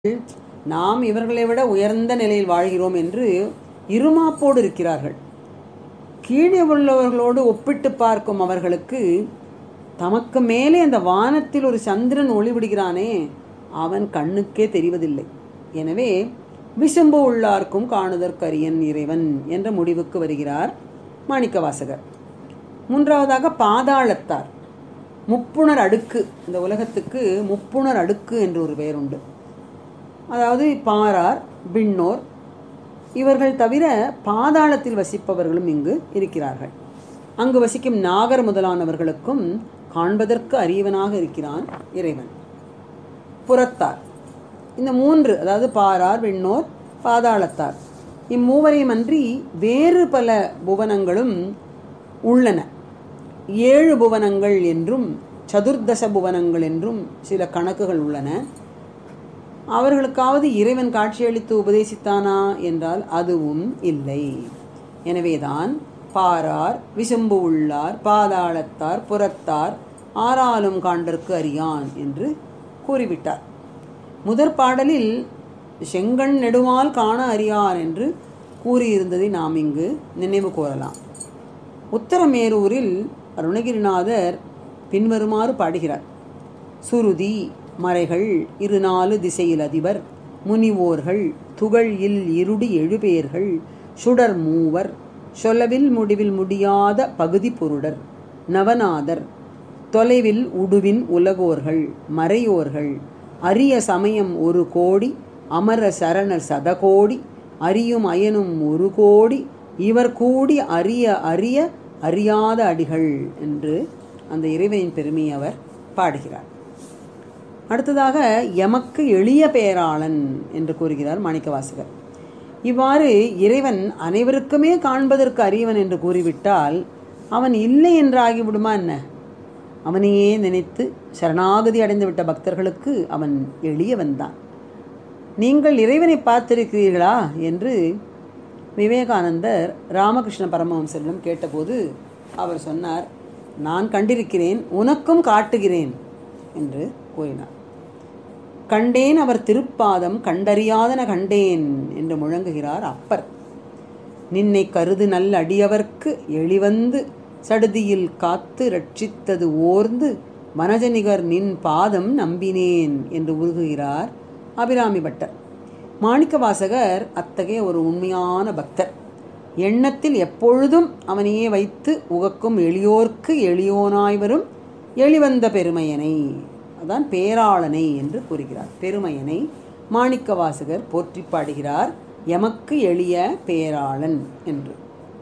நாம் இவர்களை விட உயர்ந்த நிலையில் வாழ்கிறோம் என்று இருமாப்போடு இருக்கிறார்கள் கீழே உள்ளவர்களோடு ஒப்பிட்டு பார்க்கும் அவர்களுக்கு தமக்கு மேலே அந்த வானத்தில் ஒரு சந்திரன் ஒளிவிடுகிறானே அவன் கண்ணுக்கே தெரிவதில்லை எனவே விசும்பு உள்ளார்க்கும் காணுதற்கரியன் இறைவன் என்ற முடிவுக்கு வருகிறார் மாணிக்கவாசகர் மூன்றாவதாக பாதாளத்தார் முப்புணர் அடுக்கு இந்த உலகத்துக்கு முப்புணர் அடுக்கு என்று ஒரு பெயர் உண்டு அதாவது பாரார் விண்ணோர் இவர்கள் தவிர பாதாளத்தில் வசிப்பவர்களும் இங்கு இருக்கிறார்கள் அங்கு வசிக்கும் நாகர் முதலானவர்களுக்கும் காண்பதற்கு அரியவனாக இருக்கிறான் இறைவன் புறத்தார் இந்த மூன்று அதாவது பாரார் விண்ணோர் பாதாளத்தார் இம்மூவரையும் அன்றி வேறு பல புவனங்களும் உள்ளன ஏழு புவனங்கள் என்றும் சதுர்தச புவனங்கள் என்றும் சில கணக்குகள் உள்ளன அவர்களுக்காவது இறைவன் காட்சியளித்து உபதேசித்தானா என்றால் அதுவும் இல்லை எனவேதான் பாரார் விசும்பு உள்ளார் பாதாளத்தார் புறத்தார் ஆறாலும் காண்டற்கு அறியான் என்று கூறிவிட்டார் முதற் பாடலில் செங்கண் நெடுமால் காண அறியான் என்று கூறியிருந்ததை நாம் இங்கு நினைவு கூறலாம் உத்தரமேரூரில் அருணகிரிநாதர் பின்வருமாறு பாடுகிறார் சுருதி மறைகள் இரு நாலு திசையில் அதிபர் முனிவோர்கள் துகள் இல் இருடி எழுபேர்கள் சுடர் மூவர் சொல்லவில் முடிவில் முடியாத பகுதி பொருடர் நவநாதர் தொலைவில் உடுவின் உலகோர்கள் மறையோர்கள் அரிய சமயம் ஒரு கோடி அமர சரணர் சதகோடி அறியும் அயனும் ஒரு கோடி இவர் கூடி அறிய அறிய அறியாத அடிகள் என்று அந்த இறைவனின் பெருமையை அவர் பாடுகிறார் அடுத்ததாக எமக்கு எளிய பேராளன் என்று கூறுகிறார் மாணிக்கவாசகர் இவ்வாறு இறைவன் அனைவருக்குமே காண்பதற்கு அறியவன் என்று கூறிவிட்டால் அவன் இல்லை என்று ஆகிவிடுமா என்ன அவனையே நினைத்து சரணாகதி அடைந்துவிட்ட பக்தர்களுக்கு அவன் எளியவன் தான் நீங்கள் இறைவனை பார்த்திருக்கிறீர்களா என்று விவேகானந்தர் ராமகிருஷ்ண பரமஹம்சரிடம் கேட்டபோது அவர் சொன்னார் நான் கண்டிருக்கிறேன் உனக்கும் காட்டுகிறேன் என்று கூறினார் கண்டேன் அவர் திருப்பாதம் கண்டறியாதன கண்டேன் என்று முழங்குகிறார் அப்பர் நின்னை கருது நல்ல அடியவர்க்கு எளிவந்து சடுதியில் காத்து ரட்சித்தது ஓர்ந்து வனஜனிகர் நின் பாதம் நம்பினேன் என்று உருகுகிறார் அபிராமி பட்டர் மாணிக்கவாசகர் அத்தகைய ஒரு உண்மையான பக்தர் எண்ணத்தில் எப்பொழுதும் அவனையே வைத்து உகக்கும் எளியோர்க்கு எளியோனாய் வரும் எளிவந்த பெருமையனை அதான் பேராளனை என்று கூறுகிறார் பெருமையனை மாணிக்கவாசகர் போற்றி பாடுகிறார் எமக்கு எளிய பேராளன் என்று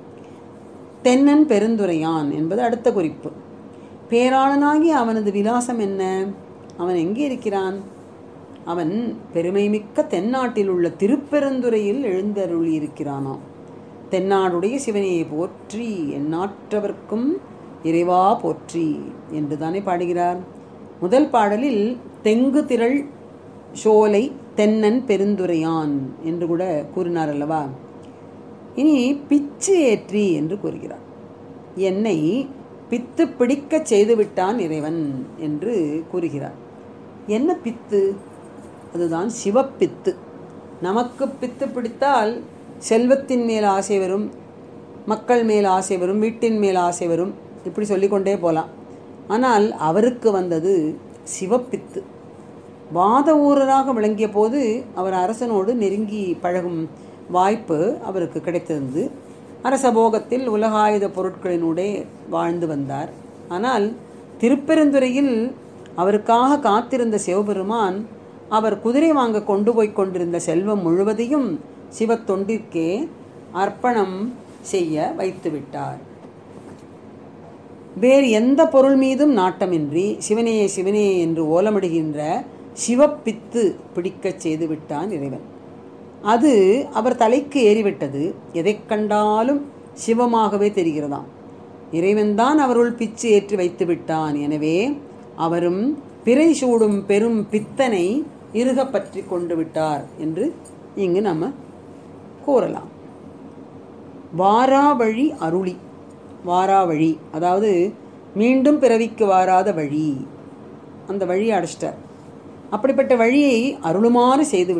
தென்னன் பெருந்துரையான் என்பது அடுத்த குறிப்பு பேராளனாகி அவனது விலாசம் என்ன அவன் எங்கே இருக்கிறான் அவன் பெருமைமிக்க தென்னாட்டில் உள்ள திருப்பெருந்துறையில் எழுந்தருளி இருக்கிறானாம் தென்னாடுடைய சிவனையை போற்றி எந்நாட்டவர்க்கும் இறைவா போற்றி என்று தானே பாடுகிறார் முதல் பாடலில் தெங்கு திரள் சோலை தென்னன் பெருந்துரையான் என்று கூட கூறினார் அல்லவா இனி பிச்சு ஏற்றி என்று கூறுகிறார் என்னை பித்து பிடிக்கச் செய்துவிட்டான் இறைவன் என்று கூறுகிறார் என்ன பித்து அதுதான் சிவப்பித்து நமக்கு பித்து பிடித்தால் செல்வத்தின் மேல் ஆசை வரும் மக்கள் மேல் ஆசை வரும் வீட்டின் மேல் ஆசை வரும் இப்படி சொல்லிக்கொண்டே போகலாம் ஆனால் அவருக்கு வந்தது சிவப்பித்து வாத ஊரராக விளங்கிய போது அவர் அரசனோடு நெருங்கி பழகும் வாய்ப்பு அவருக்கு கிடைத்திருந்து அரசபோகத்தில் உலகாயுத பொருட்களினூடே வாழ்ந்து வந்தார் ஆனால் திருப்பெருந்துறையில் அவருக்காக காத்திருந்த சிவபெருமான் அவர் குதிரை வாங்க கொண்டு போய் கொண்டிருந்த செல்வம் முழுவதையும் சிவத்தொண்டிற்கே அர்ப்பணம் செய்ய வைத்துவிட்டார் வேறு எந்த பொருள் மீதும் நாட்டமின்றி சிவனேயே சிவனேயே என்று ஓலமிடுகின்ற சிவப்பித்து பிடிக்கச் செய்து விட்டான் இறைவன் அது அவர் தலைக்கு ஏறிவிட்டது எதை கண்டாலும் சிவமாகவே தெரிகிறதாம் இறைவன்தான் அவருள் பிச்சு ஏற்றி வைத்து விட்டான் எனவே அவரும் பிறை சூடும் பெரும் பித்தனை இறுக பற்றி கொண்டு விட்டார் என்று இங்கு நம்ம கூறலாம் வாராவழி அருளி வாராவழி அதாவது மீண்டும் பிறவிக்கு வாராத வழி அந்த வழியை அடைச்சிட்டார் அப்படிப்பட்ட வழியை அருளுமாறு செய்து